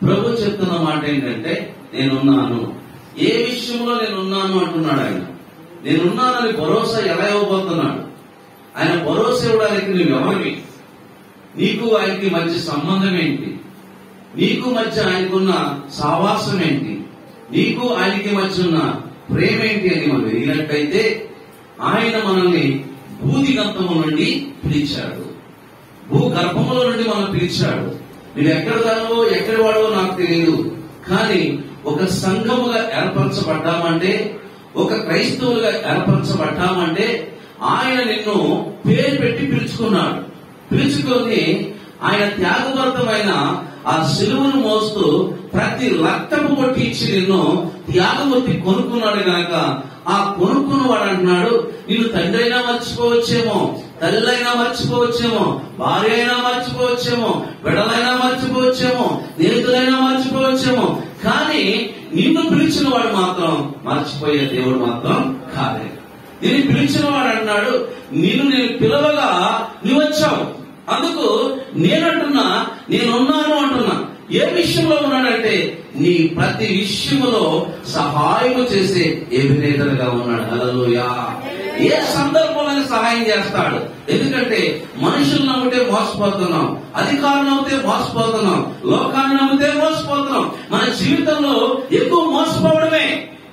ప్రభు చెప్తున్న మాట ఏంటంటే నేనున్నాను ఏ విషయంలో నేనున్నాను అంటున్నాడు ఆయన నేనున్నానని భరోసా ఎలా ఇవ్వబోతున్నాడు ఆయన భరోసా ఇవ్వడానికి నువ్వు ఎవరివి నీకు ఆయనకి మధ్య సంబంధం ఏంటి నీకు మధ్య ఆయనకున్న సావాసం ఏంటి నీకు ఆయనకి మధ్య ఉన్న ప్రేమ ఏంటి అని మనం ఎరిగినట్టయితే ఆయన మనల్ని భూదిగంతము నుండి పిలిచాడు భూగర్భములో నుండి మనం పిలిచాడు నువ్వు ఎక్కడ దానో ఎక్కడి వాడో నాకు తెలియదు కానీ ఒక సంఘముగా ఏర్పరచబడ్డామంటే ఒక క్రైస్తవులుగా ఏర్పరచబడ్డామంటే ఆయన నిన్ను పేరు పెట్టి పిలుచుకున్నాడు పిలుచుకొని ఆయన త్యాగవర్తమైన ఆ సిలువను మోస్తూ ప్రతి రక్తపు కొట్టి ఇచ్చి నిన్ను త్యాగమూర్తి కొనుక్కున్నాడు గనక ఆ కొనుక్కున్న వాడు అంటున్నాడు నిన్ను తండ్రి అయినా మర్చిపోవచ్చేమో తల్లైనా మర్చిపోవచ్చేమో భార్య అయినా మర్చిపోవచ్చేమో బిడ్డలైనా మర్చిపోవచ్చేమో స్నేహితులైనా మర్చిపోవచ్చేమో కానీ నిన్ను పిలిచిన వాడు మాత్రం మర్చిపోయే దేవుడు మాత్రం కాదే నేను పిలిచిన వాడు అన్నాడు నిన్ను నేను పిలవగా నువ్వు వచ్చావు అందుకు నేనంటున్నా నేనున్నాను అంటున్నా ఏ విషయంలో ఉన్నాడంటే నీ ప్రతి విషయములో సహాయము చేసే ఎవినేతలుగా ఉన్నాడు హల్లెలూయా ఏ సందర్భంలో సహాయం చేస్తాడు ఎందుకంటే మనుషులు నమ్మితే మోసపోతున్నాం అధికారులు నమ్మితే మోసపోతున్నాం లోకాన్ని నమ్మితే మోసపోతున్నాం మన జీవితంలో ఎక్కువ మోసపోవడమే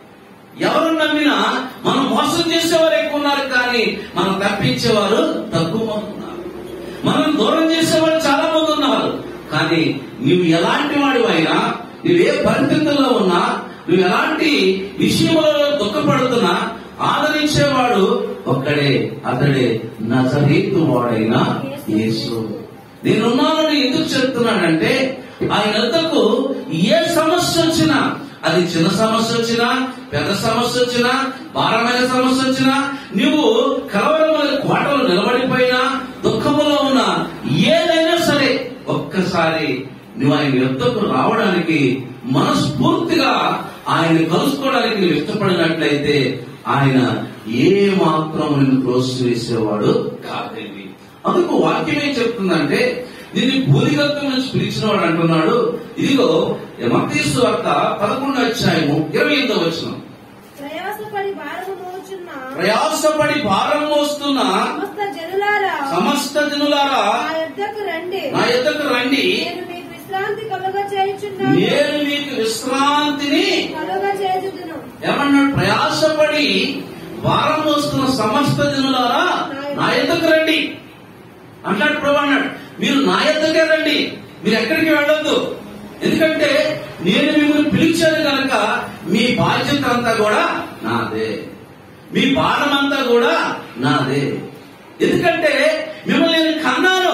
ఎవరు నమ్మినా మనం మోసం చేసేవారు ఎక్కువ ఉన్నారు కానీ మనం తప్పించేవారు తక్కువ మంది ఉన్నారు మనం దూరం చేసేవారు చాలా మంది ఉన్నారు కానీ నువ్వు ఎలాంటి వాడివైనా నువ్వు ఏ పరిస్థితుల్లో ఉన్నా నువ్వు ఎలాంటి విషయంలో దుఃఖపడుతున్నా ఆదరించేవాడు ఒక్కడే అతడే నజరీతు వాడైన యేసు నేనున్నానని ఎందుకు చెప్తున్నానంటే ఆయన వద్దకు ఏ సమస్య వచ్చినా అది చిన్న సమస్య వచ్చినా పెద్ద సమస్య వచ్చినా భారమైన సమస్య వచ్చినా నువ్వు కలవరమైన కోటలు నిలబడిపోయినా దుఃఖములో ఉన్న ఏదైనా సరే ఒక్కసారి నువ్వు ఆయన యుద్ధకు రావడానికి మనస్ఫూర్తిగా ఆయన కలుసుకోవడానికి నువ్వు ఇష్టపడినట్లయితే ఆయన ఏ మాత్రం నిన్ను ప్రోత్సహించేవాడు కాదండి అందుకు వాక్యం ఏం చెప్తుందంటే దీన్ని భూదిగత్వం నుంచి పిలిచినవాడు అంటున్నాడు ఇదిగో మతీసు వార్త పదకొండు అధ్యాయము ఇరవై ఎనిమిదో వచ్చిన ప్రయాసపడి భారము మోచున్న ప్రయాసపడి భారం మోస్తున్న సమస్త జనులారా సమస్త జనులారా నా యొద్దకు రండి నా ఎద్దకు రండి నేను మీకు విశ్రాంతి కలుగ చేయుచున్నాను నేను మీకు విశ్రాంతిని కలుగ చేయుదును ఏమన్నాడు ప్రయాసపడి భారం మోస్తున్న సమస్త జనులారా నా ఎద్దకు రండి అంటాడు ప్రభు అన్నాడు మీరు నా ఎద్దకే రండి మీరు ఎక్కడికి వెళ్ళొద్దు ఎందుకంటే నేను మిమ్మల్ని పిలిచాను కనుక మీ బాధ్యత అంతా కూడా నాదే మీ భారం అంతా కూడా నాదే ఎందుకంటే మిమ్మల్ని నేను కన్నాను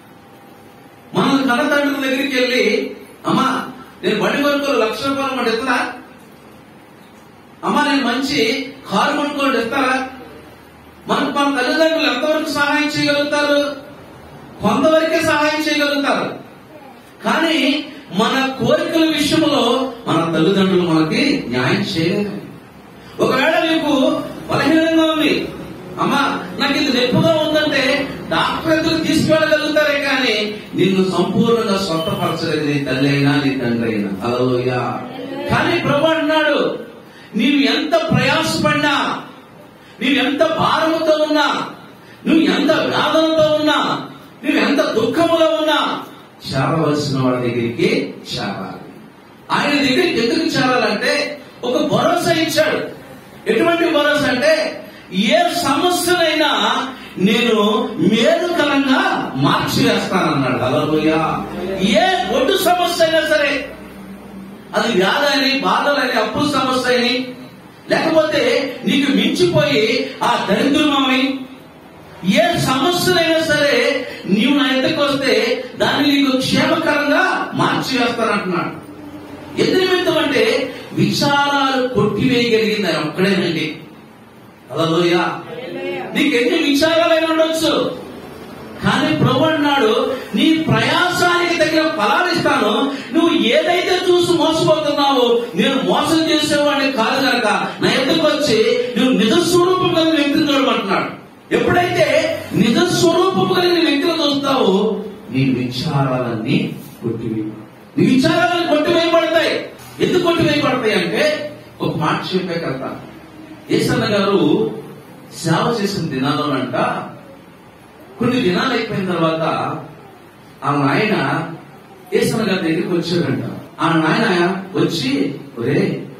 మన కన్న తండ్రుల దగ్గరికి వెళ్ళి అమ్మా నేను బండి కొనుక్కోలు లక్ష రూపాయలు మాట ఇస్తారా అమ్మా నేను మంచి కారు కొనుక్కోండి ఇస్తారా మనకు మన తల్లిదండ్రులు ఎంతవరకు సహాయం చేయగలుగుతారు కొంతవరకే సహాయం చేయగలుగుతారు కానీ మన కోరికల విషయంలో మన తల్లిదండ్రులు మనకి న్యాయం చేయలేరు ఒకవేళ నీకు బలహీనంగా ఉంది అమ్మా నాకు ఇది నొప్పిగా ఉందంటే డాక్టర్ ఎదురు తీసుకెళ్ళగలుగుతారే కానీ నిన్ను సంపూర్ణంగా స్వస్థపరచలేదు నీ తల్లి అయినా నీ తండ్రి అయినా అలలోయ కానీ ప్రభు అన్నాడు నీవు ఎంత ప్రయాసపడినా నీవు ఎంత భారముతో ఉన్నా నువ్వు ఎంత వేదనతో ఉన్నా నువ్వు ఎంత దుఃఖములో ఉన్నా చేరవలసిన వాడి దగ్గరికి చేరాలి ఆయన దగ్గరికి ఎందుకు చేరాలంటే ఒక భరోసా ఇచ్చాడు ఎటువంటి భరోసా అంటే ఏ సమస్యనైనా నేను మేలుకరంగా మార్చివేస్తానన్నాడు అలలోయ ఏ ఒడ్డు సమస్య అయినా సరే అది వ్యాధని బాధలని అప్పుల సమస్య అని లేకపోతే నీకు మించిపోయి ఆ దరిద్రమని ఏ సమస్యలైనా సరే నీవు నా ఇంటికి వస్తే దాన్ని నీకు క్షేమకరంగా మార్చివేస్తానంటున్నాడు ఎందుకు నిమిత్తం అంటే విచారాలు కొట్టివేయగలిగింది ఆయన ఒక్కడేనండి అలలోయ నీకు ఎన్ని విచారాలైనా ఉండొచ్చు కానీ ప్రభు అన్నాడు నీ ప్రయాసానికి తగిన ఫలాలు ఇస్తాను నువ్వు ఏదైతే చూసి మోసపోతున్నావో నేను మోసం చేసేవాడిని కాదు కనుక నా ఎదుకు వచ్చి నువ్వు నిజ స్వరూపం కలిగిన వ్యక్తిని చూడమంటున్నాడు ఎప్పుడైతే నిజ స్వరూపం కలిగిన వ్యక్తిని చూస్తావో నీ విచారాలన్నీ కొట్టివి నీ విచారాలను కొట్టివేయబడతాయి ఎందుకు కొట్టివేయబడతాయి అంటే ఒక మాట చెప్పే కథ ఏసన్న గారు సేవ చేసిన దినాలోనంట కొన్ని దినాలు అయిపోయిన తర్వాత ఆ నాయన ఏసన్న గారి దగ్గరికి వచ్చాడంట ఆ నాయన వచ్చి ఒరే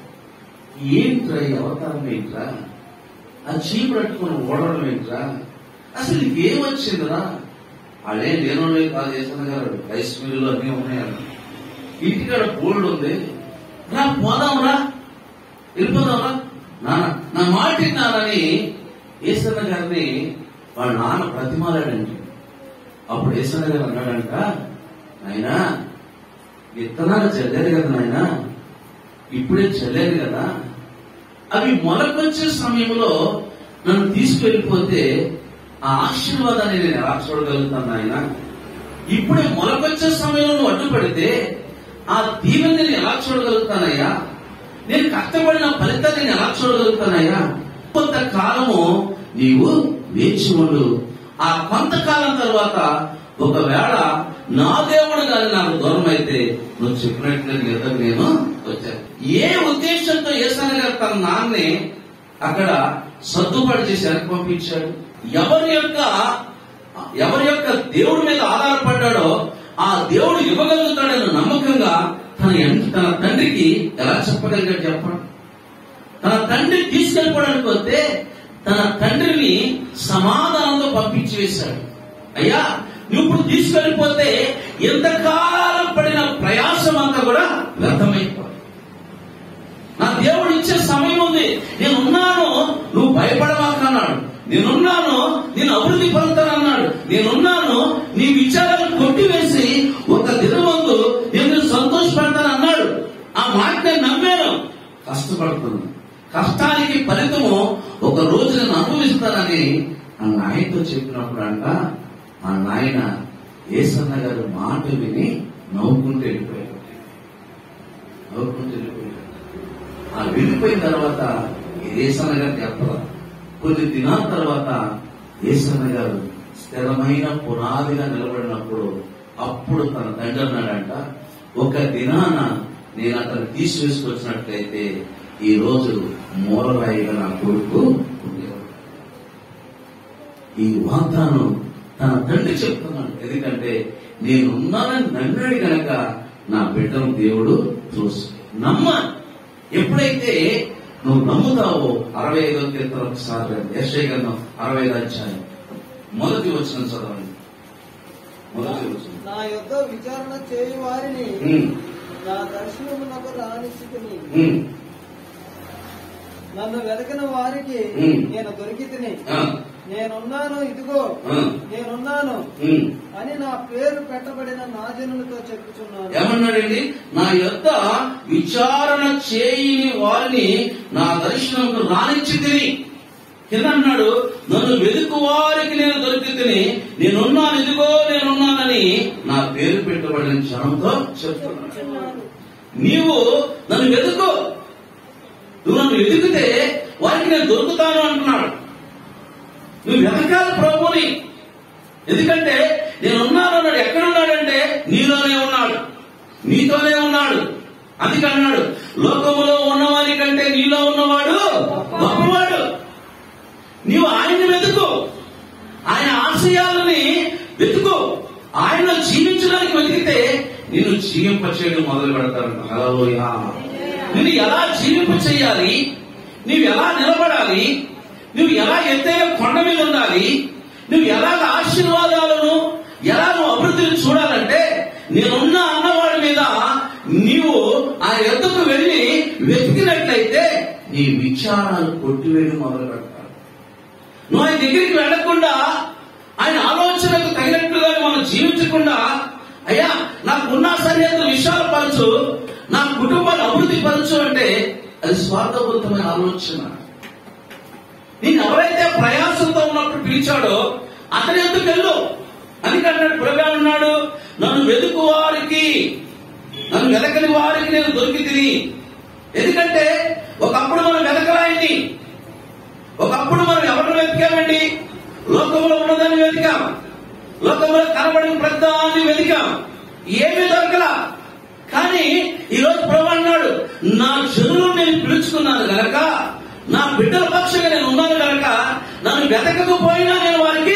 ఏంట్రా ఈ అవతారం ఏంట్రా ఆ చీపు పట్టుకుని ఓడడం ఏంట్రా అసలు నీకేం వచ్చిందిరా వాళ్ళేం లేనోళ్ళే కాదు చేసిన గారు రైస్ మిల్లు అన్నీ ఉన్నాయని ఇంటికాడ బోల్డ్ ఉంది రా పోదాం రా వెళ్ళిపోదాం రా నాన్న నా మాట విన్నానని ఏసన్న గారిని వాళ్ళ నాన్న ప్రతిమాలాడండి అప్పుడు ఏసన్న గారు అన్నాడంట నాయనా విత్తనాలు చల్లారు కదా నాయనా ఇప్పుడే చల్లారు కదా అవి మొలకొచ్చే సమయంలో నన్ను తీసుకెళ్ళిపోతే ఆ ఆశీర్వాదాన్ని నేను ఎలా చూడగలుగుతాను ఆయన ఇప్పుడే మొలకొచ్చే సమయంలో నువ్వు అడ్డుపడితే ఆ దీవెని నేను ఎలా చూడగలుగుతానయ్యా నేను కష్టపడిన ఫలితాన్ని నేను ఎలా చూడగలుగుతానయ్యా కొంతకాలము నీవు వేచి ఉండు ఆ కొంతకాలం తర్వాత ఒకవేళ నా దేవుడు గాని నాకు దూరం అయితే నువ్వు చెప్పినట్లుగా నీ ఎదురు నేను వచ్చాను ఏ ఉద్దేశంతో ఏసన గారు తన నాన్నే అక్కడ సర్దుబాటు చేసి వెనక్కి పంపించాడు ఎవరి యొక్క ఎవరి యొక్క దేవుడి మీద ఆధారపడ్డాడో ఆ దేవుడు ఇవ్వగలుగుతాడన్న నమ్మకంగా తన ఎన్- తన తండ్రికి ఎలా చెప్పగలిగాడు చెప్పండి తన తండ్రి తీసుకెళ్ళిపోవడానికి వస్తే తన తండ్రిని సమాధానంతో పంపించి వేశాడు అయ్యా నువ్వు ఇప్పుడు తీసుకెళ్ళిపోతే ఎంతకాలం పడిన ప్రయాసం అంతా కూడా వ్యర్థమైపోయింది నా దేవుడు ఇచ్చే సమయం ఉంది నేనున్నాను నువ్వు భయపడమాకన్నాడు నేనున్నాను నేను అభివృద్ధి పొందుతానన్నాడు నేనున్నాను నీ విచారాలను కొట్టివేసి ఒక దినమందు నేను నిన్ను సంతోషపెడతానన్నాడు ఆ మాట నేను నమ్మాను కష్టపడుతున్నాను కష్టానికి ఫలితము ఒక రోజు నేను అనుభవిస్తానని ఆ నాయనతో చెప్పినప్పుడు అంట ఆ నాయన ఏసన్న గారు మాట విని నవ్వుకుంటూ వెళ్ళిపోయాడు నవ్వుకుంటూ వెళ్ళిపోయాడు ఆ వెళ్ళిపోయిన తర్వాత ఏసన్న గారు చెప్పరా కొన్ని దినాల తర్వాత ఏసన్న గారు స్థిరమైన పునాదిగా నిలబడినప్పుడు అప్పుడు తన తండ్రి అన్నాడంట ఒక దినాన నేను అతను తీసివేసుకొచ్చినట్లయితే ఈ రోజు మూలరాయిగా నా కొడుకు ఉండేవాడు ఈ వాగ్దానం తన తండ్రి చెప్తున్నాడు ఎందుకంటే నేనున్నానని నమ్మాడు గనక నా బిడ్డను దేవుడు చూసి నమ్మ ఎప్పుడైతే నువ్వు నమ్ముతావో అరవై ఐదో కీర్తన ఒకసారి యశ్వ గ్రంథం అరవై ఐదు అధ్యాయం మొదటి వచ్చిన చదవండి మొదటి వచ్చిన నా యొద్ద విచారణ చేయు వారిని ఉమ్, నా దర్శనమునకు రానిచ్చుకుని ఉమ్, నన్ను వెతకిన వారికి ఉమ్. నేను దొరికి తిని ఆ, నేనున్నాను ఇదిగో ఆ, నేనున్నాను ఉమ్. అని నా పేరు పెట్టబడిన నా జనులతో చెప్పుచున్నాను ఏమన్నాడండి నా యొక్క విచారణ చేయని వారిని నా దర్శనంకు రానిచ్చి తిని కింద అన్నాడు నన్ను వెతుకు వారికి నేను దొరికి తిని నేనున్నాను ఇదిగో నేనున్నానని నా పేరు పెట్టబడిన జనంతో చెప్తున్నాడు చెప్పుచున్నాను. నీవు నన్ను వెతుకు నువ్వు నన్ను వెతికితే వారికి నేను దొరుకుతాను అంటున్నాడు నువ్వు వెతకాలి ప్రభుని ఎందుకంటే నేను ఉన్నాను అన్నాడు ఎక్కడ ఉన్నాడంటే నీలోనే ఉన్నాడు నీతోనే ఉన్నాడు అందుకే అన్నాడు లోకములో ఉన్నవాని కంటే నీలో ఉన్నవాడు గొప్పవాడు నీవు ఆయన్ని వెతుకు ఆయన ఆశయాలని వెతుకు ఆయనలో జీవించడానికి వెతికితే నిన్ను జీవింపచేయడం మొదలు పెడతారు హలోయా నిన్ను ఎలా జీవింప చేయాలి నువ్వు ఎలా నిలబడాలి నువ్వు ఎలా ఎత్తైన కొండ మీద ఉండాలి నువ్వు ఎలాగ ఆశీర్వాదాలను ఎలా నువ్వు అభివృద్ధిని చూడాలంటే నేనున్న అన్నవాడి మీద నీవు ఆ ఎద్దుకు వెళ్ళి వెతికినట్లయితే నీ విచారాలు కొట్టివేయడం మొదలు పెడతారు నువ్వు ఆయన దగ్గరికి వెళ్లకుండా ఆయన ఆలోచనకు తగినట్లుగా మనం జీవించకుండా అయ్యా నాకున్న సరిహద్దు విషయాలు పరచు నా కుటుంబాన్ని అభివృద్ధి పరచు అంటే అది స్వార్థపూరితమైన ఆలోచన నేను ఎవరైతే ప్రయాసంతో ఉన్నప్పుడు పిలిచాడో అతని ఎందుకు వెళ్ళు అందుకంటే పురగా ఉన్నాడు నన్ను వెతుకు వారికి నన్ను వెతకని వారికి నేను దొరికి తిని ఎందుకంటే ఒకప్పుడు మనం వెతకలాయని ఒకప్పుడు మనం ఎవరిని వెతికామండి లోకంలో ఉన్నదాన్ని వెతికాం లోకంలో కనబడిన ప్రతిదాన్ని వెతికాం ఏమీ దొరకలా కానీ ఈరోజు ప్రభు అన్నాడు నా జనులు నేను పిలుచుకున్నాను గనక నా బిడ్డల పక్షంగా నేను ఉన్నాను గనక నన్ను వెతకకపోయినా నేను వారికి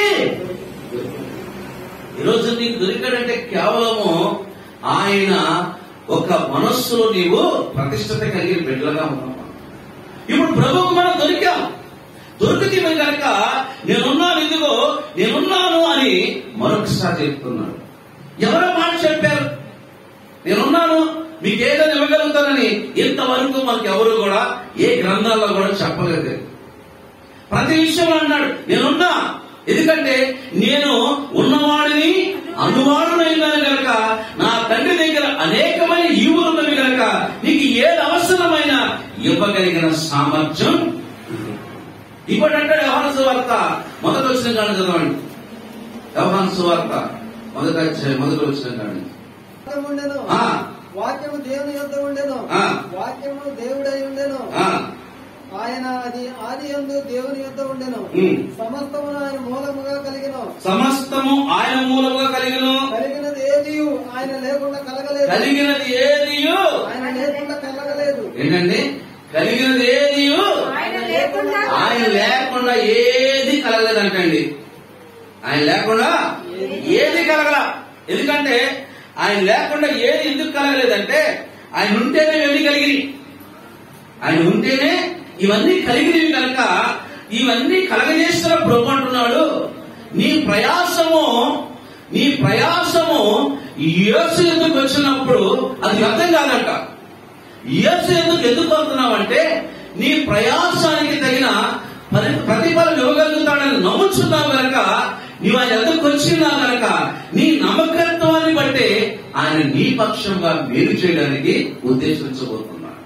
ఈరోజు నీకు దొరికాడంటే కేవలము ఆయన ఒక మనస్సులో నీవు ప్రతిష్టత కలిగిన బిడ్డలుగా ఉన్నావు ఇప్పుడు ప్రభువు మనం దొరికాం దొరికితే కనుక నేనున్నాను ఇదిగో నేనున్నాను అని మరొకసారి చెప్తున్నాడు ఎవరో మాట చెప్పారు నేనున్నాను మీకు ఏదైనా ఇవ్వగలుగుతానని ఇంతవరకు మనకు ఎవరు కూడా ఏ గ్రంథాల్లో కూడా చెప్పలేదు ప్రతి విషయంలో అన్నాడు నేనున్నా ఎందుకంటే నేను ఉన్నవాడిని అనువాడునైనాను గనక నా తండ్రి దగ్గర అనేకమైన ఈవులు ఉన్నవి గనక నీకు ఏది అవసరమైన ఇవ్వగలిగిన సామర్థ్యం ఇప్పుడు అంటాడు వ్యవహార సువార్త మొదటి వచ్చిన కాడి చదవండి వ్యవహార సువార్త మొదటి అధ్యాయం మొదటి వచ్చిన కాడి వాక్యం ఉండెను ఆ. వాక్యము దేవుని యొద్ద ఉండెను ఆ. వాక్యము దేవుడై ఉండెను ఆ, ఆయన అది ఆది యందు దేవుని యొద్ద ఉండెను ఉమ్. సమస్తమును ఆయన మూలముగా కలిగిన సమస్తము ఆయన మూలముగా కలిగిన కలిగినది ఏదియు ఆయన లేకుండా కలగలేదు కలిగినది ఏదియు ఆయన లేకుండా కలగలేదు ఏంటండి కలిగినది ఏదియు ఆయన లేకుండా ఆయన లేకుండా ఏది కలగలేదంటండి ఆయన లేకుండా ఏది కలగల ఎందుకంటే ఆయన లేకుండా ఏది ఎందుకు కలగలేదంటే ఆయన ఉంటేనే ఇవన్నీ కలిగినాయి ఆయన ఉంటేనే ఇవన్నీ కలిగినవి కనుక ఇవన్నీ కలగజేస్తున్న ప్రభు అంటున్నాడు నీ ప్రయాసము నీ ప్రయాసము యేసు ఎందుకు వచ్చినప్పుడు అది వ్యర్థం కాదంట యేసు ఎందుకు ఎందుకు అవుతున్నావంటే నీ ప్రయాసానికి తగిన పరి- ప్రతిఫలం ఇవ్వగలుగుతాడని నమ్ముచున్నావు గనక నీవు ఆయన ఎదురుకు వచ్చినావు గనక నీ నమ్మకత్వాన్ని బట్టి ఆయన నీ పక్షంగా మేలు చేయడానికి ఉద్దేశించబోతున్నాడు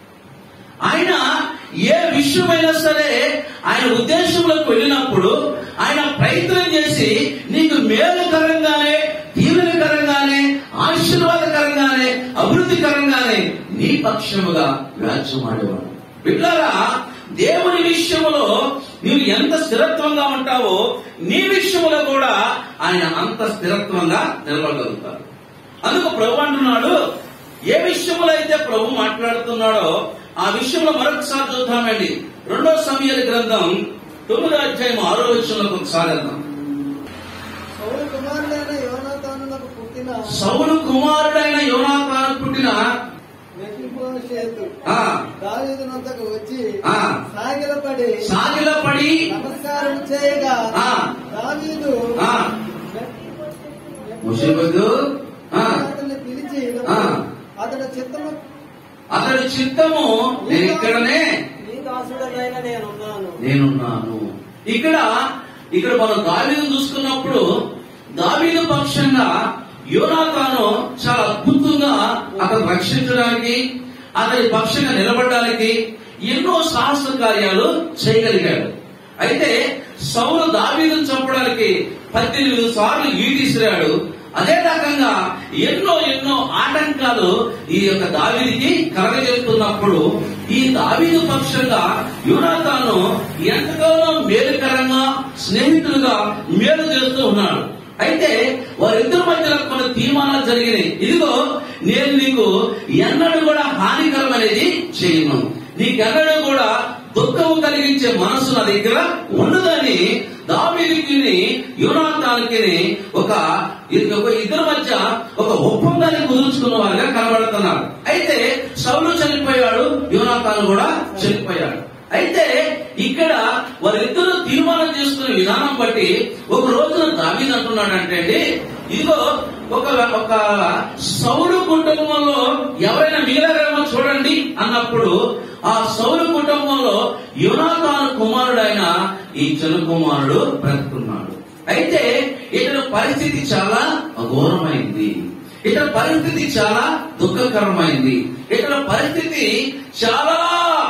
ఆయన ఏ విషయమైనా సరే ఆయన ఉద్దేశంలోకి వెళ్ళినప్పుడు ఆయన ప్రయత్నం చేసి నీకు మేలుకరంగానే దీవెనకరంగానే ఆశీర్వాదకరంగానే అభివృద్ధికరంగానే నీ పక్షముగా వ్యాజ్యమాడేవాడు బిడ్డారా దేవుని విషయములో నీవు ఎంత స్థిరత్వంగా ఉంటావో నీ విషయములో కూడా ఆయన అంత స్థిరత్వంగా నిలబడగలుగుతాడు అందుకు ప్రభు అంటున్నాడు ఏ విషయంలో అయితే ప్రభు మాట్లాడుతున్నాడో ఆ విషయంలో మరొకసారి చూద్దామండి రెండో సమయాల గ్రంథం తొమ్మిదో అధ్యాయం ఆరో విషయంలోకి ఒకసారి వెళ్దాం సౌలు కుమారుడైన యోనాతానునకు పుట్టిన సౌలు కుమారుడైన యోనాతాను పుట్టిన మెఫిబోను చేతు ఆ, దావీదు నొద్దకు వచ్చి ఆ. సాగిలపడి సాగిలపడి నమస్కారం చేయగా ఆ. దావీదు ఆ, ముషిబదు ఆ, అతన్ని పిలిచి ఆ. అతడు చిత్తము అతడి చిత్తము నేను ఇక్కడనే నీ దాసుడనైన నేనున్నాను నేనున్నాను ఇక్కడ ఇక్కడ మనం దావీదు చూసుకున్నప్పుడు దావీదు పక్షంగా యోనాతాను చాలా అద్భుతంగా అతను రక్షించడానికి అతని పక్షంగా నిలబడడానికి ఎన్నో సాహస కార్యాలు చేయగలిగాడు అయితే సౌలు దావీదును చంపడానికి పద్దెనిమిది సార్లు ఈటీసిరాడు అదే రకంగా ఎన్నో ఎన్నో ఆటంకాలు ఈ యొక్క దావీదికి కలగజేస్తున్నప్పుడు ఈ దావీదు పక్షంగా యునాతాను ఎంతగానో మేలుకరంగా స్నేహితులుగా మేలు చేస్తూ ఉన్నాడు అయితే వారిద్దరి మధ్యలో కొన్ని తీర్మానాలు జరిగినాయి ఇదిగో నేను నీకు ఎన్నడూ కూడా హానికరం అనేది చేయను నీకెన్నడూ కూడా దుఃఖము కలిగించే మనసు నా దగ్గర ఉండదని దావీదికి యునాతానికి ఒక ఇది ఒక ఇద్దరి మధ్య ఒక ఒప్పందాన్ని కుదుర్చుకున్న వారుగా కనబడుతున్నారు అయితే సౌలు చనిపోయాడు యునాతాను కూడా చనిపోయాడు అయితే ఇక్కడ వారిద్దరూ తీర్మానం చేసుకునే విధానం బట్టి ఒక రోజున దావీదు అంటున్నాడంటే అండి ఇదిగో ఒక ఒక సౌలు కుటుంబంలో ఎవరైనా మిగిలారేమో చూడండి అన్నప్పుడు ఆ సౌలు కుటుంబంలో యునాతాను కుమారుడైన ఈ జన కుమారుడు బ్రతుకున్నాడు అయితే ఇతని పరిస్థితి చాలా అఘోరమైంది ఇతని పరిస్థితి చాలా దుఃఖకరమైంది ఇతని పరిస్థితి చాలా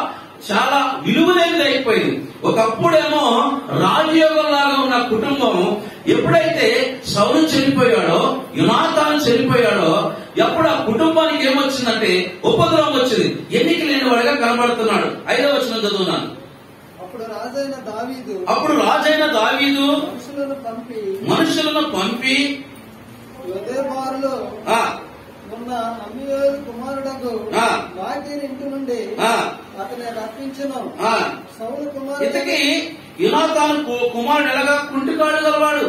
చాలా విలువలేనిది అయిపోయింది ఒకప్పుడేమో రాజయోగం లాగా ఉన్న కుటుంబం ఎప్పుడైతే సౌలు చనిపోయాడో యునాతాను చనిపోయాడో ఎప్పుడు ఆ కుటుంబానికి ఏమొచ్చిందంటే ఉపద్రవం వచ్చింది ఎన్నిక లేని వాడిగా కనబడుతున్నాడు ఐదవ వచ్చిన చదువున్నాను అప్పుడు రాజైన దావీదు అప్పుడు రాజైన దావీదు మనుషులను పంపి మనుషులను పంపి యోదేబారులో ఆ ఉన్న అమ్మియోరు కుమారుడకు ఆ. వాకిని ఇంటి నుండి ఆ, అతని రప్పించను ఆ. సౌలు కుమారుడు ఇంతకీ యునాతాను కు- కుమారుడు ఎలాగా కుంటికాడు గలవాడు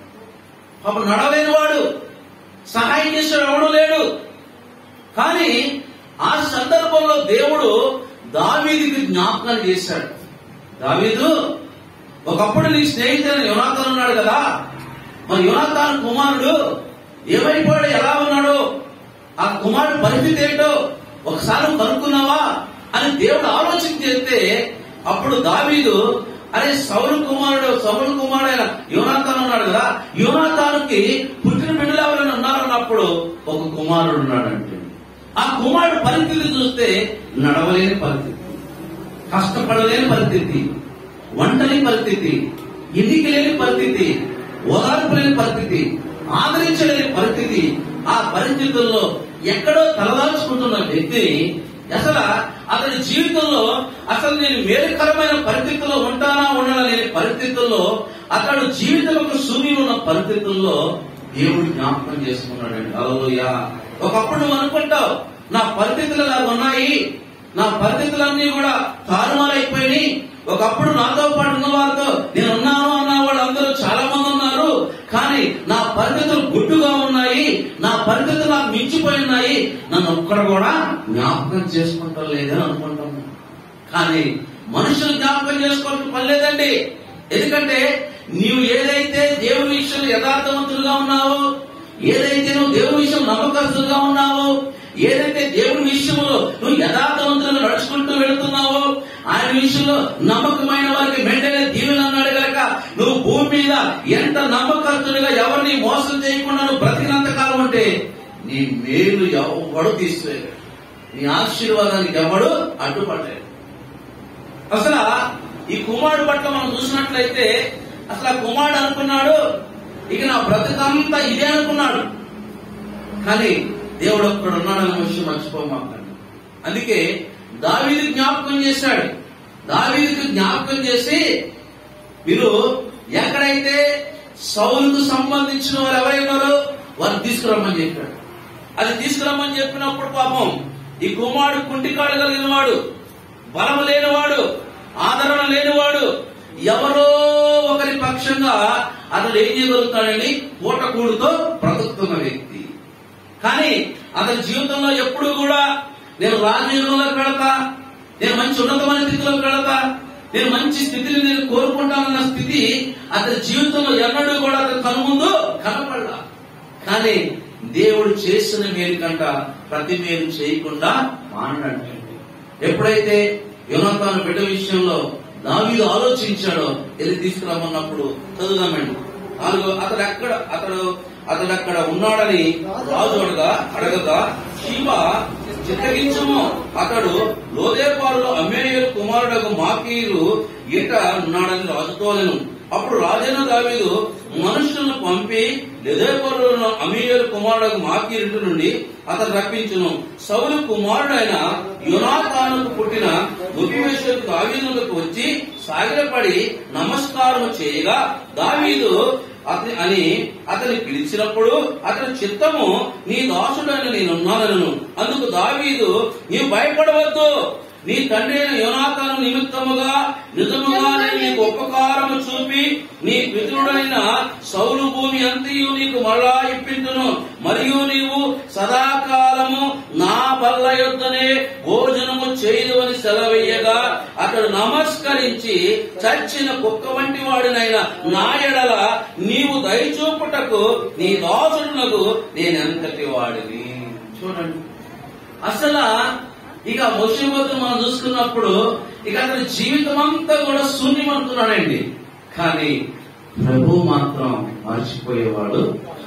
పాపం నడలేనివాడు సహాయం చేసాడు ఎవడు లేడు కానీ ఆ సందర్భంలో దేవుడు దావీదికి జ్ఞాపకం చేశాడు దావీదు ఒకప్పుడు నీ స్నేహితుడు యునాథన్ ఉన్నాడు కదా మరి యునాథాన్ కుమారుడు ఏమైపోయాడు ఎలా ఉన్నాడు ఆ కుమారుడు పరిస్థితి ఏంటో ఒకసారి నువ్వు కనుక్కున్నావా అని దేవుడు ఆలోచన చేస్తే అప్పుడు దావీదు అరే సౌలు కుమారుడు సౌలు కుమారుడైన యోనాథాన్ ఉన్నాడు కదా యోనాథానుకి పుట్టిన బిడ్డలు ఎవరైనా ఉన్నారన్నప్పుడు ఒక కుమారుడు ఉన్నాడంటే ఆ కుమారుడు పరిస్థితి చూస్తే నడవలేని పరిస్థితి కష్టపడలేని పరిస్థితి వంటని పరిస్థితి ఎన్నిక లేని పరిస్థితి ఓదార్పు లేని పరిస్థితి ఆదరించలేని పరిస్థితి ఆ పరిస్థితుల్లో ఎక్కడో తలదాల్చుకుంటున్న వ్యక్తిని అసలు అతని జీవితంలో అసలు నేను మేలుకరమైన పరిస్థితుల్లో ఉంటానా ఉండనా లేని పరిస్థితుల్లో అతడు జీవితం యొక్క శూన్యం ఉన్న పరిస్థితుల్లో దేవుడు జ్ఞాపకం చేసుకున్నాడండి అలలోయ ఒకప్పుడు నువ్వు అనుకుంటావు నా పరిస్థితులు ఇలా ఉన్నాయి నా పరిస్థితులన్నీ కూడా తారుమారైపోయినాయి ఒకప్పుడు నాతో పాటు ఉన్న వారితో నేను ఉన్నాను అన్న వాళ్ళు అందరూ చాలా మంది ఉన్నారు కానీ నా పరిస్థితులు గుడ్డుగా ఉన్నాయి నా పరిస్థితులు నాకు మించిపోయి ఉన్నాయి నన్ను ఒక్కడ కూడా జ్ఞాపకం చేసుకుంటాం లేదని అనుకుంటాను కానీ మనుషులు జ్ఞాపకం చేసుకోవడం పని లేదండి ఎందుకంటే నీవు ఏదైతే దేవుని విషయంలో యథార్థవంతులుగా ఉన్నావో ఏదైతే నువ్వు దేవుని విషయం నమ్మకస్తులుగా ఉన్నావో ఏదైతే దేవుని విషయంలో నువ్వు యథార్థవంతులుగా నడుచుకుంటూ వెళుతున్నావో ఆయన విషయంలో నమ్మకమైన వారికి మెండైన దీవెన అన్నాడు కనుక నువ్వు భూమి మీద ఎంత నమ్మకస్తుడిగా ఎవరిని మోసం చేయకుండా నువ్వు బ్రతికినంత కాలం ఉంటే నీ మేలు ఎవడు తీసుకోలేడు నీ ఆశీర్వాదానికి ఎవడు అడ్డుపడలేడు అసలు ఈ కుమారుడు పట్ల మనం చూసినట్లయితే అసలు ఆ కుమారుడు అనుకున్నాడు ఇక నా బ్రతుకంతా ఇదే అనుకున్నాడు కానీ దేవుడు ఒక్కడు ఉన్నాడన్న విషయం మర్చిపోమాకండి అందుకే దావీదు జ్ఞాపకం చేశాడు దావీదుకు జ్ఞాపకం చేసి మీరు ఎక్కడైతే సౌలుకు సంబంధించిన వారు ఎవరైనారో వారు తీసుకురమ్మని చెప్పాడు అది తీసుకురమ్మని చెప్పినప్పుడు పాపం ఈ కుమారుడు కుంటికాడు కలిగిన వాడు బలం లేనివాడు ఆదరణ లేనివాడు ఎవరో ఒకరి పక్షంగా అతడు ఏం చేయగలుగుతాడని పూటకూడుతో బ్రతుకుతున్న వ్యక్తి కానీ అతని జీవితంలో ఎప్పుడు కూడా నేను రాజయోగంలోకి వెళతా నేను మంచి ఉన్నతమైన స్థితిలోకి వెళతా నేను మంచి స్థితిని నేను కోరుకుంటానన్న స్థితి అతని జీవితంలో ఎన్నడూ కూడా అతని కనుముందు కనపడలా కానీ దేవుడు చేసిన మేలు కంట ప్రతి మేలు చేయకుండా మానడంటే ఎప్పుడైతే యోనాతాను బిడ్డ విషయంలో దావీదు ఆలోచించాడో ఇది తీసుకురామన్నప్పుడు చదువుదామండి నాలుగో అతడు ఎక్కడ అతడు అతడు అక్కడ ఉన్నాడని రాజు అడగా అడగగా శివ చిత్తగించము అతడు లోదేపారులో అమ్మేయులు కుమారుడకు మాకీరు ఈట ఉన్నాడని రాజుతోలను అప్పుడు రాజైన దావీదు మనుషులను పంపి లెదేపరులను అమీయరు కుమారుడు మాకీరు నుండి అతను రప్పించును సౌలు కుమారుడైన యునాతానుకు పుట్టిన గురివేశ్వరు దావీదులకు వచ్చి సాగిలపడి నమస్కారం చేయగా దావీదు అతని అని అతని పిలిచినప్పుడు అతని చిత్తము నీ దాసుడైన నేనున్నానను అందుకు దావీదు నీవు భయపడవద్దు నీ తండ్రి అయిన యోనాతాను నిమిత్తముగా నిజముగా నేను నీకు ఉపకారము చూపి నీ పితరుడైన సౌలు భూమి అంతయు నీకు మళ్ళా ఇప్పించును మరియు నీవు సదాకాలము నా బల్ల యొద్దనే భోజనము చేయదు అని సెలవయ్యగా అతడు నమస్కరించి చచ్చిన కుక్క వంటి వాడినైన నా ఎడల నీవు దయచూపుటకు నీ దాసుడునకు నేనెంతటి వాడిని చూడండి అసలు ఇక ముషిబత్ మనం చూసుకున్నప్పుడు ఇక అతని జీవితం అంతా కూడా శూన్యం అనుకున్నాడండి కానీ ప్రభు మాత్రం మర్చిపోయేవాడు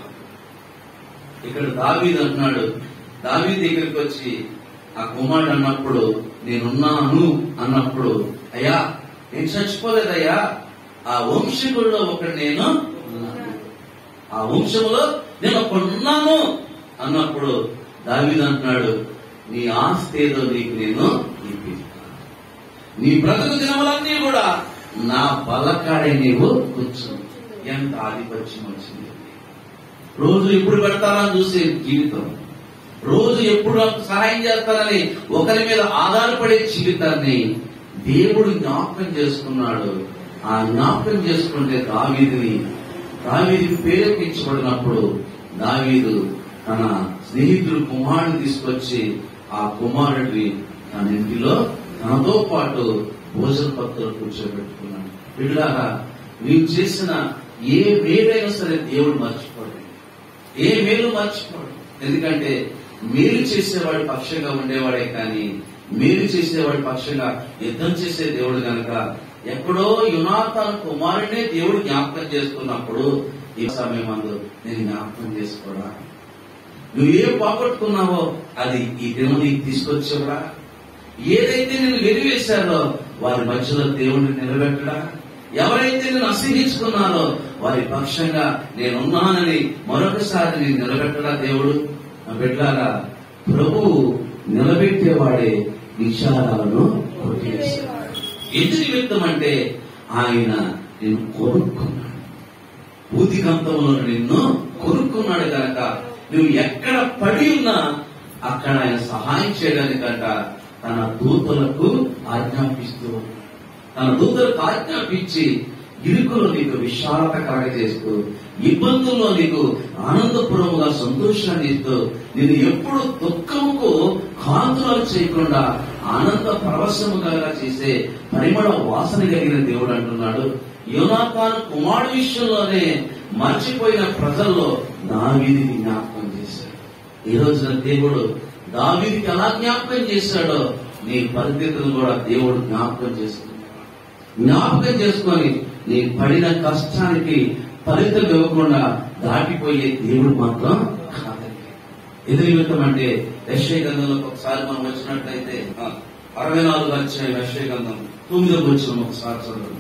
ఇక్కడ దావీద్ అంటున్నాడు దావీద్ దగ్గరికి వచ్చి ఆ కుమారుడు అన్నప్పుడు నేనున్నాను అన్నప్పుడు అయ్యా నేను చచ్చిపోలేదయ్యా ఆ వంశకుల్లో ఒకటి నేను ఉన్నాను. ఆ వంశంలో నేను ఒకడున్నాను అన్నప్పుడు దావీద్ అంటున్నాడు నీ ఆస్తి ఏదో నీకు నేను ఇప్పిస్తాను నీ బ్రతుకు దినములన్నీ కూడా నా బలకాడే నీవు కూర్చో ఎంత ఆధిపత్యం వచ్చింది రోజు ఇప్పుడు పెడతానని చూసే జీవితం రోజు ఎప్పుడు నాకు సహాయం చేస్తారని ఒకరి మీద ఆధారపడే జీవితాన్ని దేవుడు జ్ఞాపకం చేసుకున్నాడు ఆ జ్ఞాపకం చేసుకుంటే దావీదిని దావీదికి ప్రేరేపించబడినప్పుడు దావీదు తన స్నేహితుడు కుమారుడు తీసుకొచ్చి ఆ కుమారుడిని తన ఇంటిలో తనతో పాటు భోజన పత్రులు కూర్చోబెట్టుకున్నాడు పిల్లారా నీవు చేసిన ఏ మేలైనా సరే దేవుడు మర్చిపోడు ఏ మేలు మర్చిపోడు ఎందుకంటే మేలు చేసేవాడి పక్షంగా ఉండేవాడే కానీ మేలు చేసేవాడి పక్షంగా యుద్ధం చేసే దేవుడు గనక ఎక్కడో యునాథాన్ కుమారుడే దేవుడు జ్ఞాపకం చేసుకున్నప్పుడు ఈ సమయం అందు నేను జ్ఞాపకం చేసుకోడా నువ్వేం పోగొట్టుకున్నావో అది ఈ దినం నీకు తీసుకొచ్చేవరా ఏదైతే నేను వెలివేశారో వారి మధ్యలో దేవుడిని నిలబెట్టడా ఎవరైతే నేను అసహించుకున్నారో వారి పక్షంగా నేనున్నానని మరొకసారి నేను నిలబెట్టడా దేవుడు నా బిడ్డారా ప్రభువు నిలబెట్టేవాడే విచారాలను కొట్టివేస్తాడు ఎందు నిమిత్తం అంటే ఆయన నిన్ను కొనుక్కున్నాడు భూతికంతంలో నిన్ను కొనుక్కున్నాడు కనుక నువ్వు ఎక్కడ పడి ఉన్నా అక్కడ ఆయన సహాయం చేయడానికంట తన దూతలకు ఆజ్ఞాపిస్తూ ఉన్నాడు. తన దూతలకు ఆజ్ఞాపించి ఇరుకులో నీకు విశాలత కలగజేస్తూ ఇబ్బందుల్లో నీకు ఆనందపూర్వముగా సంతోషాన్ని ఇస్తూ నేను ఎప్పుడు దుఃఖముకు కాంతురాలు చేయకుండా ఆనంద పరవశముగా చేసే పరిమళ వాసన కలిగిన దేవుడు అంటున్నాడు యోనాథాను కుమారుడు విషయంలోనే మర్చిపోయిన ప్రజల్లో దావీదిని జ్ఞాపకం చేశాడు ఈ రోజున దేవుడు దావీదికి ఎలా జ్ఞాపకం చేశాడో నీ పరిస్థితులను కూడా దేవుడు జ్ఞాపకం చేసుకున్నాడు జ్ఞాపకం చేసుకొని నీ పడిన కష్టానికి ఫలితం ఇవ్వకుండా దాటిపోయే దేవుడు మాత్రం కాదండి ఎదురు నిమిత్తం అంటే యశ్వ గంధంలో ఒకసారి మనం వచ్చినట్లయితే ఆ, అరవై నాలుగు వచ్చిన యశ్వ గంధం తొమ్మిదవ వచ్చిన ఒకసారి చదవండి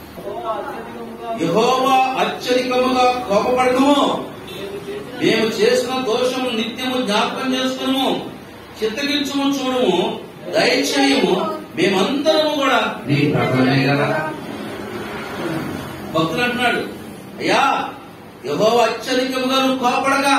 యహోవా అత్యధికముగా కోపపడకము మేము చేసిన దోషము నిత్యము జ్ఞాపకం చేసుకును చిత్తగించుము చూడము దయచేయము మేమందరము కూడా నీ ప్రకటనే కదా భక్తులు అంటున్నాడు అయ్యా యహోవా అత్యధికముగా నువ్వు కోపడగా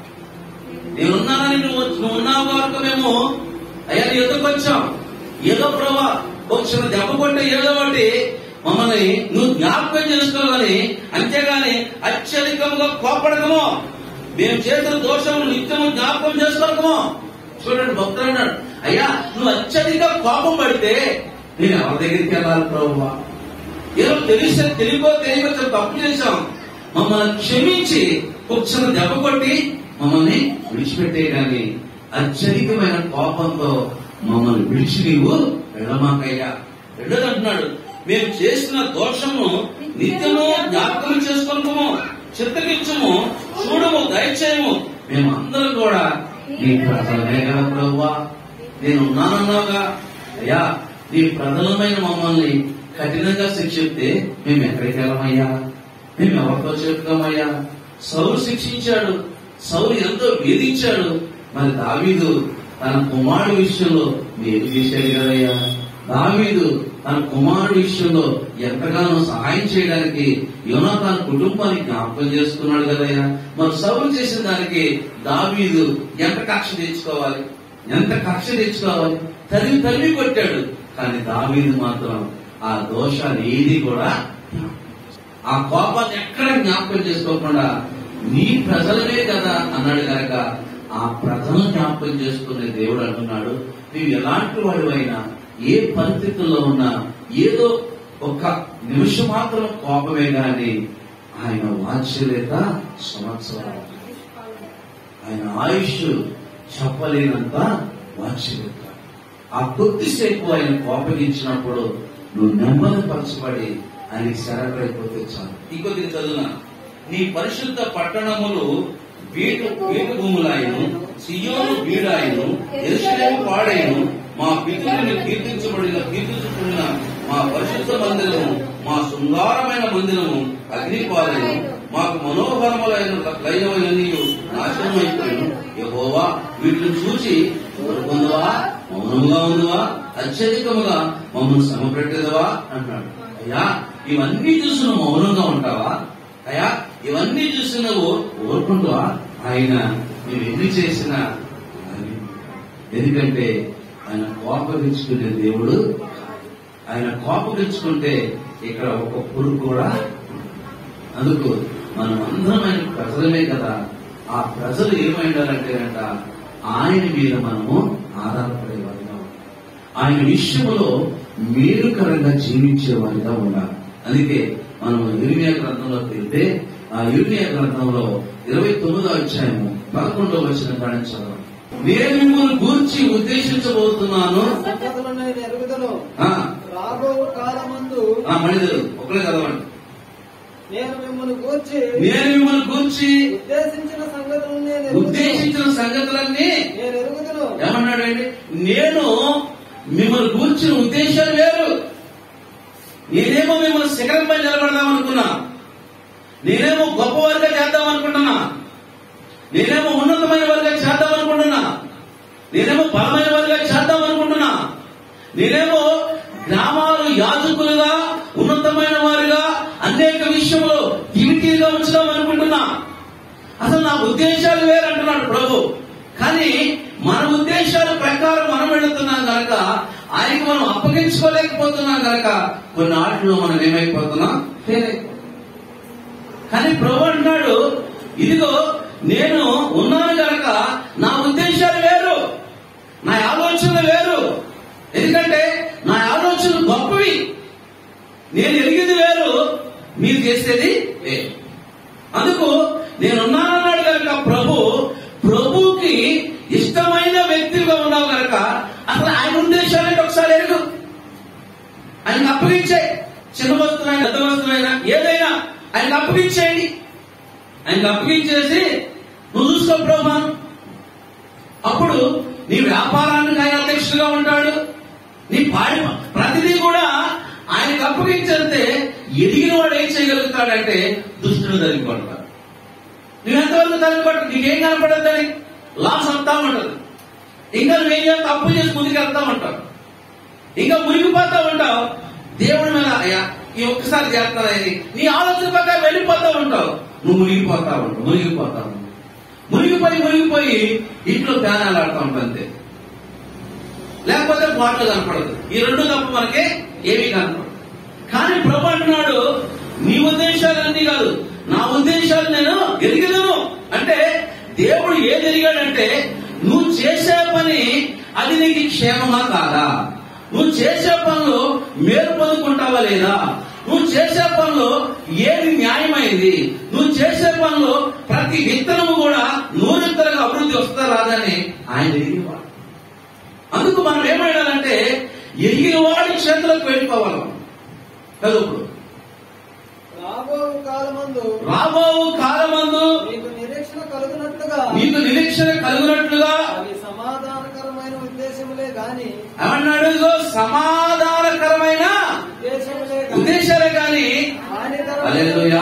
నేనున్నానని నువ్వు నువ్వు ఉన్నావు కనుక మేము అయ్యా నీ ఎదుకు వచ్చాం ఏదో ప్రభా వచ్చిన దెబ్బ కొట్టే ఏదో ఒకటి మమ్మల్ని నువ్వు జ్ఞాపకం చేసుకోవాలని అంతేగాని అత్యధికంగా కోపడకము మేము చేసిన దోషము నిత్యము జ్ఞాపకం చేసుకోవడము చూడండి భక్తులు అన్నాడు అయ్యా నువ్వు అత్యధిక కోపం పడితే నేను ఎవరి దగ్గరికి వెళ్ళాలి ప్రభువా ఏదో తెలిసే తెలియకో తెలియకో తప్పు చేశాం మమ్మల్ని క్షమించి కుక్షను దెబ్బ కొట్టి మమ్మల్ని విడిచిపెట్టే గాని అత్యధికమైన కోపంతో మమ్మల్ని విడిచి నీవు వెళ్ళమాకయ్యా రెండోది అంటున్నాడు మేము చేసిన దోషము నిత్యము జ్ఞాపకం చేసుకుంటాము చిత్తగించము చూడము దయచేయము మేము అందరం కూడా నీ ప్రజలమే కదా ప్రభువా నేను ఉన్నానన్నావుగా అయ్యా నీ ప్రజలమైన మమ్మల్ని కఠినంగా శిక్షిస్తే మేము ఎక్కడికి వెళ్ళమయ్యా మేము ఎవరితో చెప్పుకోమయ్యా సౌరు శిక్షించాడు సౌరు ఎంతో వేధించాడు మరి దావీదు తన కుమారుడు విషయంలో మేలు చేశాడు కదయ్యా దావీదు తన కుమారుడు విషయంలో ఎంతగానో సహాయం చేయడానికి యోనాథాన్ కుటుంబాన్ని జ్ఞాపకం చేసుకున్నాడు కదయ్యా మరి సౌరు చేసిన దానికి దావీదు ఎంత కక్ష తెచ్చుకోవాలి ఎంత కక్ష తెచ్చుకోవాలి తల్లి తల్లి కొట్టాడు కానీ దావీదు మాత్రం ఆ దోషాన్ని ఏది కూడా ఆ కోపాన్ని ఎక్కడ జ్ఞాపకం చేసుకోకుండా నీ ప్రజలనే కదా అన్నాడు కనుక ఆ ప్రజలను జ్ఞాపకం చేసుకునే దేవుడు అంటున్నాడు నీవు ఎలాంటి వాడివైనా ఏ పరిస్థితుల్లో ఉన్నా ఏదో ఒక్క నిమిషం మాత్రం కోపమే గాని ఆయన వాత్సల్యత సంవత్సరాలు ఆయన ఆయుష్ చెప్పలేనంత వాత్సల్యత ఆ కొద్దిసేపు ఆయన కోపగించినప్పుడు నువ్వు నెమ్మది పరచబడి ఆయనకి శరణైపోతే చాలు ఇంకొద్ది చదువున నీ పరిశుద్ధ పట్టణములు వీటు వీటు భూములాయను సియోను బీడాయను ఎరుసలేము పాడైను మా పితృని కీర్తించబడిన కీర్తించుకున్న మా పరిశుద్ధ మందిరము మా శృంగారమైన మందిరము అగ్నిపాలైన మాకు మనోహరములైన లైనమైనయు నాశనమైపోయాను యహోవా వీటిని చూసి ఊరుకుందవా మౌనముగా ఉందవా అత్యధికముగా మమ్మల్ని సమపెట్టేదవా అన్నాడు అయ్యా ఇవన్నీ చూసి నువ్వు మౌనంగా ఉంటావా అయ్యా ఇవన్నీ చూసి నువ్వు ఊరుకుంటావా ఆయన నువ్వు ఎన్ని చేసినా ఎందుకంటే ఆయన కోపగించుకునే దేవుడు ఆయన కోపగించుకుంటే ఇక్కడ ఒక పురుగు కూడా అందుకు మనం అందరం ఆయన ప్రజలమే కదా ఆ ప్రజలు ఏమైండాలంటే అంట ఆయన మీద మనము ఆధారపడే వారిగా ఉండాలి. ఆయన విషయంలో మేలుకరంగా జీవించే వారిగా ఉండాలి అందుకే మనం ఇర్మియా గ్రంథంలోకి వెళ్తే ఆ ఇర్మియా గ్రంథంలో ఇరవై తొమ్మిదో అధ్యాయము పదకొండో వచ్చిన కాడి చదవం నేను మిమ్మల్ని గూర్చి ఉద్దేశించబోతున్నాను సంగతులను నేను ఎరుగుదను ఆ, రాబో కాలమందు ఆ, మళ్ళీ చదువు. ఒకరే చదవండి నేను మిమ్మల్ని గూర్చి నేను మిమ్మల్ని గూర్చి ఉద్దేశించిన సంగతులను నేను ఎరుగుదును. ఉద్దేశించిన సంగతులన్నీ నేను ఎరుగుదును ఏమన్నాడండి నేను మిమ్మల్ని కూర్చున్న ఉద్దేశాలు వేరు నేనేమో మిమ్మల్ని శిఖరంపై నిలబడదాం అనుకున్నా నేనేమో గొప్పవారిగా చేద్దాం అనుకుంటున్నా నేనేమో ఉన్నతమైన వారిగా చేద్దాం అనుకుంటున్నా నేనేమో బలమైన వారిగా చేద్దాం అనుకుంటున్నా నేనేమో గ్రామాలు యాజకులుగా ఉన్నతమైన వారిగా అనేక విషయంలో దివిటీగా ఉంచుదాం అనుకుంటున్నా అసలు నా ఉద్దేశాలు వేరంటున్నాడు ప్రభు కానీ మన ఉద్దేశాల ప్రకారం మనం వెళుతున్నాం గనక ఆయనకి మనం అప్పగించుకోలేకపోతున్నాం గనక కొన్ని ఆటల్లో మనం ఏమైపోతున్నాం ఫెయిల్ అయిపోతున్నాం. కానీ ప్రభు అంటున్నాడు ఇదిగో నేను ఉన్నాను గనక నా ఉద్దేశాలు వేరు నా ఆలోచనలు వేరు ఎందుకంటే నా ఆలోచనలు గొప్పవి నేను ఎరిగింది వేరు మీరు చేసేది వేరు అందుకు నేనున్నానన్నాడు కనుక ప్రభు ప్రభుకి ఇష్టమైన వ్యక్తిగా ఉన్నావు కనుక అసలు ఆయన ఉద్దేశాలంటే ఒకసారి ఎరుగు ఆయనకు అప్పగించే చిన్న వస్తువైనా పెద్ద వస్తువైనా ఏదైనా ఆయనకు అప్పగించేయండి ఆయనకు అప్పగించేసి నువ్వు చూసుకో ప్రభు అప్పుడు నీ వ్యాపారానికి ఆయన అధ్యక్షుడుగా ఉంటాడు నీ పాడి ప్రతిదీ కూడా ఆయనకు అప్పగించేస్తే ఎదిగిన వాడు ఏం చేయగలుగుతాడంటే దుష్టుడు తరిగిపోతాడు నువ్వు ఎంతవరకు తరిగిపోతాడు నీకేం కనపడద్దని లాస్ అంతా ఉంటది ఇంకా నువ్వేం చేస్తా అప్పు చేసి ముందుకు వెళ్తా ఉంటావు ఇంకా మునిగిపోతా ఉంటావు దేవుడి మీద అయ్యా ఈ ఒక్కసారి చేస్తారా ఇది నీ ఆలోచన ప్రకారం వెళ్ళిపోతా ఉంటావు నువ్వు మునిగిపోతా ఉంటావు మునిగిపోతా ఉంటావు మునిగిపోయి మునిగిపోయి ఇంట్లో ప్యానాలు ఆడుతూ ఉంటావు అంతే లేకపోతే బాటలు కనపడదు ఈ రెండు తప్ప మనకి ఏమీ కనపడదు కానీ ప్రభు అంటున్నాడు నీ ఉద్దేశాలన్నీ కాదు నా ఉద్దేశాలు నేను ఎరిగిదను అంటే దేవుడు ఏది ఎరిగాడంటే నువ్వు చేసే పని అది నీకు క్షేమమా కాదా నువ్వు చేసే పనులు మేలు పొందుకుంటావా లేదా నువ్వు చేసే పనులు ఏది న్యాయమైంది నువ్వు చేసే పనులు ప్రతి విత్తనము కూడా నూరింతలుగా అభివృద్ధి వస్తా రాదని ఆయన ఎరిగివాడు అందుకు మనం ఏమైనాలంటే ఎరిగిన వాడి చేతులకు వెళ్ళిపోవాలి కదా ఇప్పుడు రాబో కాలమందు రాబో కాలమందు మీకు నిరీక్షణ కలుగునట్లుగా నీకు నిరీక్షణ కలుగునట్లుగా అవి సమాధానకరమైన ఉద్దేశములే గాని ఏమన్నాడు ఇదిగో సమాధానకరమైన ఉద్దేశములే గాని ఉద్దేశాలే కాని అలెలుయా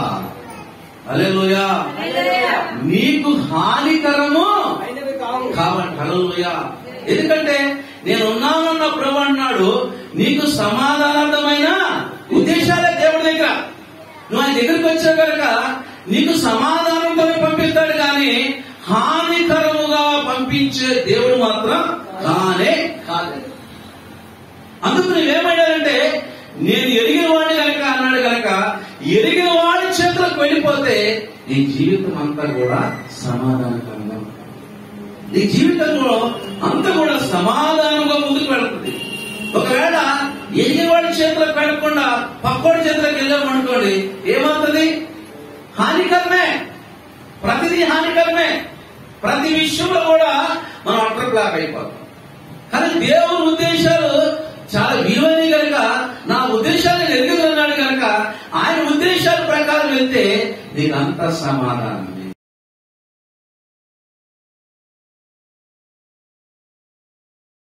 అలెలుయా హల్లెలూయా. నీకు హానికరము అయినవి కావు కాబట్టి హల్లెలూయా ఎందుకంటే నేను ఉన్నానన్న ప్రభు అన్నాడు నీకు సమాధానార్థమైన ఉద్దేశాలే దేవుడి దగ్గర నువ్వు ఆయన దగ్గరికి వచ్చావు కనుక నీకు సమాధానంతో పంపిస్తాడు కానీ హానికరముగా పంపించే దేవుడు మాత్రం కానే కాలేదు అందుకు నువ్వేమయ్యాడంటే నేను ఎరిగిన వాడిని కనుక అన్నాడు కనుక ఎరిగిన వాడి చేతులకు వెళ్ళిపోతే నీ జీవితం అంతా కూడా సమాధానకరంగా ఉంటుంది. నీ జీవితంలో అంత కూడా సమాధానంగా ముందుకు వెళ్తుంది ఒకవేళ ఎగిరివాడి చేతులకు వెళ్ళకుండా పక్కోడి చేతులకు వెళ్ళామనుకోండి ఏమవుతుంది హానికరమే ప్రతిదీ హానికరమే ప్రతి విషయంలో కూడా మనం అటర్ బ్లాక్ అయిపోతాం కానీ దేవుని ఉద్దేశాలు చాలా విలువైనవి కనుక నా ఉద్దేశాలను ఎదుగుతున్నాడు కనుక ఆయన ఉద్దేశాల ప్రకారం వెళ్తే నీకు అంత సమాధానం